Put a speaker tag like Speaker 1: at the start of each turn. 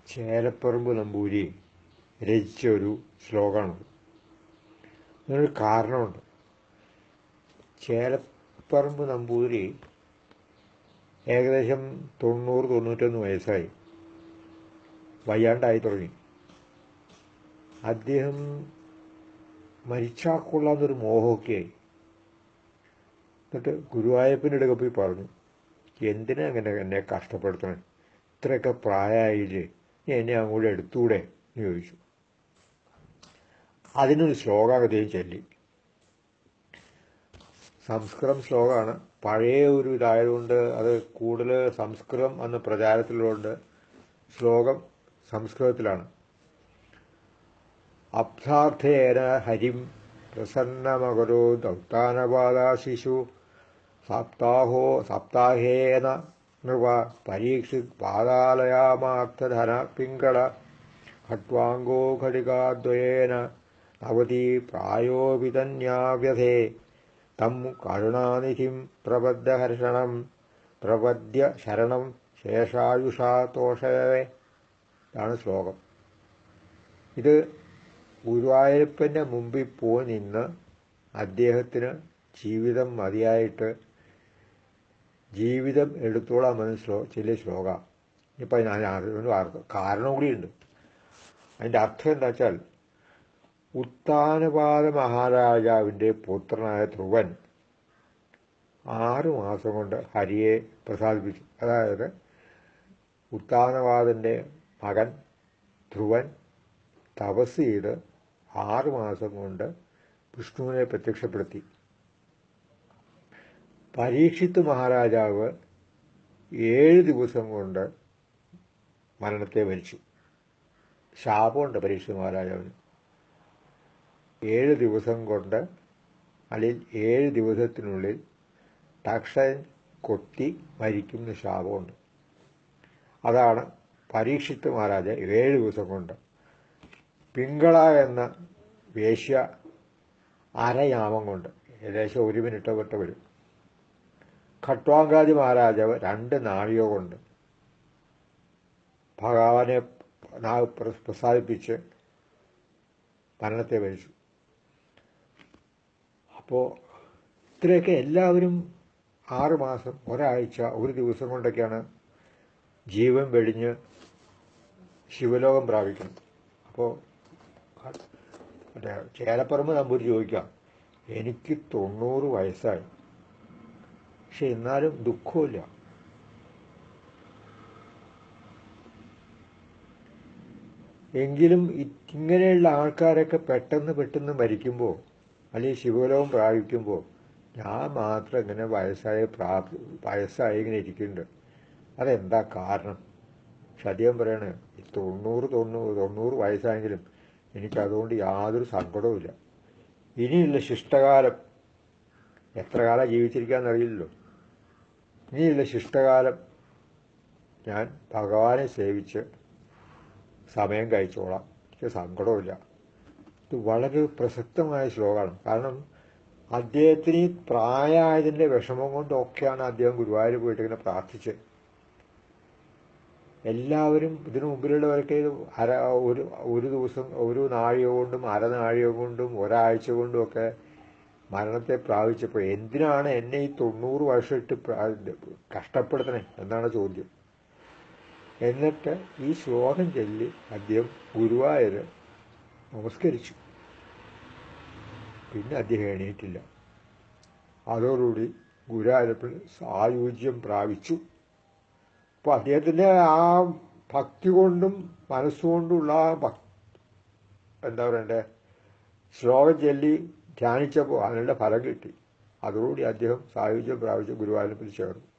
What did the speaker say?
Speaker 1: ചേലപ്പറമ്പ് നമ്പൂരി രചിച്ച ഒരു ശ്ലോകമാണത് അതിനൊരു കാരണമുണ്ട് ചേലപ്പറമ്പ് നമ്പൂതിരി ഏകദേശം തൊണ്ണൂറ് തൊണ്ണൂറ്റൊന്ന് വയസ്സായി വയ്യാണ്ടായി തുടങ്ങി അദ്ദേഹം മരിച്ചാൽ കൊള്ളാന്നൊരു മോഹമൊക്കെയായി എന്നിട്ട് ഗുരുവായൂരപ്പൻ്റെ അടുക്ക പോയി പറഞ്ഞു എന്തിനാ അങ്ങനെ എന്നെ കഷ്ടപ്പെടുത്തണേ ഇത്രയൊക്കെ പ്രായമായില്ലേ നീ എന്നെ അങ്ങോട്ട് എടുത്തൂടെ എന്ന് ചോദിച്ചു അതിനൊരു ശ്ലോകാഗതയും ചൊല്ലി സംസ്കൃതം ശ്ലോകമാണ് പഴയ ഒരു ഇതായതുകൊണ്ട് അത് കൂടുതൽ സംസ്കൃതം അന്ന് പ്രചാരത്തിലുള്ളതുകൊണ്ട് ശ്ലോകം സംസ്കൃതത്തിലാണ് അബ്ധാർത്ഥേന ഹരിം പ്രസന്നമകരോ ദൗത്താനപാദ ശിശു സപ്താഹോ സപ്താഹേന നൃപ പരീക്ഷിത് പാതാലയാമാർത്ഥധന പിങ്കള ഖട്വാംഗോ ഘടികാദ്വയേന നവതി പ്രായോപിതന്യാവ്യഥേ തം കരുണാനിധിം പ്രബദ്ധഹർഷണം പ്രപദ്യ ശരണം ശേഷായുഷാ തോഷവേ ഇതാണ് ശ്ലോകം ഇത് ഗുരുവായൂരപ്പൻ്റെ മുമ്പിൽ പോയി നിന്ന് അദ്ദേഹത്തിന് ജീവിതം മതിയായിട്ട് ജീവിതം എടുത്തോളാമെന്ന് ശ്ലോ ചില ശ്ലോക ഇപ്പം ഞാൻ അതിന് കാരണം കൂടിയുണ്ട് അതിൻ്റെ അർത്ഥം എന്താ വെച്ചാൽ ഉത്താനപാത മഹാരാജാവിൻ്റെ പുത്രനായ ധ്രുവൻ ആറു മാസം കൊണ്ട് ഹരിയെ പ്രസാദിപ്പിച്ചു അതായത് ഉത്താനപാതൻ്റെ മകൻ ധ്രുവൻ തപസ് ചെയ്ത് ആറു മാസം കൊണ്ട് വിഷ്ണുവിനെ പ്രത്യക്ഷപ്പെടുത്തി പരീക്ഷിത്ത് മഹാരാജാവ് ഏഴ് ദിവസം കൊണ്ട് മരണത്തെ വരിച്ചു ശാപമുണ്ട് പരീക്ഷിത് മഹാരാജാവിന് ഏഴ് ദിവസം കൊണ്ട് അല്ലെങ്കിൽ ഏഴ് ദിവസത്തിനുള്ളിൽ തക്ഷൻ കൊത്തി മരിക്കുന്ന ശാപമുണ്ട് അതാണ് പരീക്ഷിത്ത് മഹാരാജ ഏഴ് ദിവസം കൊണ്ട് പിങ്കള എന്ന വേശ്യ അരയാമം കൊണ്ട് ഏകദേശം ഒരു മിനിറ്റ് വിട്ട് വരും ഖട്വാങ്കാജി മഹാരാജാവ് രണ്ട് നാഴിക കൊണ്ട് ഭഗവാനെ പ്രസാദിപ്പിച്ച് മരണത്തെ വരിച്ചു അപ്പോൾ ഇത്രയൊക്കെ എല്ലാവരും ആറ് മാസം ഒരാഴ്ച ഒരു ദിവസം കൊണ്ടൊക്കെയാണ് ജീവൻ വെടിഞ്ഞ് ശിവലോകം പ്രാപിക്കുന്നത് അപ്പോൾ മറ്റേ ചേലപ്പറമ്പ് നമ്പൂരി ചോദിക്കാം എനിക്ക് തൊണ്ണൂറ് വയസ്സായി പക്ഷെ എന്നാലും ദുഃഖമില്ല എങ്കിലും ഇങ്ങനെയുള്ള ആൾക്കാരൊക്കെ പെട്ടെന്ന് പെട്ടെന്ന് മരിക്കുമ്പോൾ അല്ലെങ്കിൽ ശിവലോകം പ്രാപിക്കുമ്പോൾ ഞാൻ മാത്രം ഇങ്ങനെ വയസ്സായ പ്രാപ് വയസ്സായി ഇങ്ങനെ ഇരിക്കുന്നുണ്ട് അതെന്താ കാരണം പക്ഷെ അദ്ദേഹം പറയണേ ഈ തൊണ്ണൂറ് തൊണ്ണൂറ് തൊണ്ണൂറ് വയസ്സായെങ്കിലും എനിക്കതുകൊണ്ട് യാതൊരു സങ്കടവുമില്ല ഇനിയുള്ള ശിഷ്ടകാലം എത്ര കാലം ജീവിച്ചിരിക്കാമെന്ന് അറിയില്ലല്ലോ ഇനിയുള്ള ശിഷ്ടകാലം ഞാൻ ഭഗവാനെ സേവിച്ച് സമയം കഴിച്ചോളാം എനിക്ക് സങ്കടമില്ല ഇത് വളരെ പ്രസക്തമായ ശ്ലോകമാണ് കാരണം അദ്ദേഹത്തിന് ഈ പ്രായമായതിൻ്റെ വിഷമം കൊണ്ടൊക്കെയാണ് അദ്ദേഹം ഗുരുവായൂർ പോയിട്ട് ഇങ്ങനെ പ്രാർത്ഥിച്ചത് എല്ലാവരും ഇതിനു മുമ്പിലുള്ളവരൊക്കെ അര ഒരു ഒരു ദിവസം ഒരു നാഴിക കൊണ്ടും അരനാഴിക കൊണ്ടും ഒരാഴ്ച കൊണ്ടും ഒക്കെ മരണത്തെ പ്രാപിച്ചപ്പോൾ എന്തിനാണ് എന്നെ ഈ തൊണ്ണൂറ് വർഷം ഇട്ട് കഷ്ടപ്പെടുത്തണേ എന്നാണ് ചോദ്യം എന്നിട്ട് ഈ ശ്ലോകം ചൊല്ലി അദ്ദേഹം ഗുരുവായൂർ നമസ്കരിച്ചു പിന്നെ അദ്ദേഹം എണീറ്റില്ല അതോടുകൂടി ഗുരുവായൂരപ്പൻ സായുജ്യം പ്രാപിച്ചു അപ്പോൾ അദ്ദേഹത്തിൻ്റെ ആ ഭക്തി കൊണ്ടും മനസ്സുകൊണ്ടുള്ള ആ ഭക് എന്താ പറയണ്ടേ ശ്ലോകം ചൊല്ലി ധ്യാനിച്ചപ്പോൾ അതിനുള്ള ഫലം കിട്ടി അതോടുകൂടി അദ്ദേഹം സായുജ്യം പ്രാപിച്ച് ഗുരുവായൂരപ്പൻ ചേർന്നു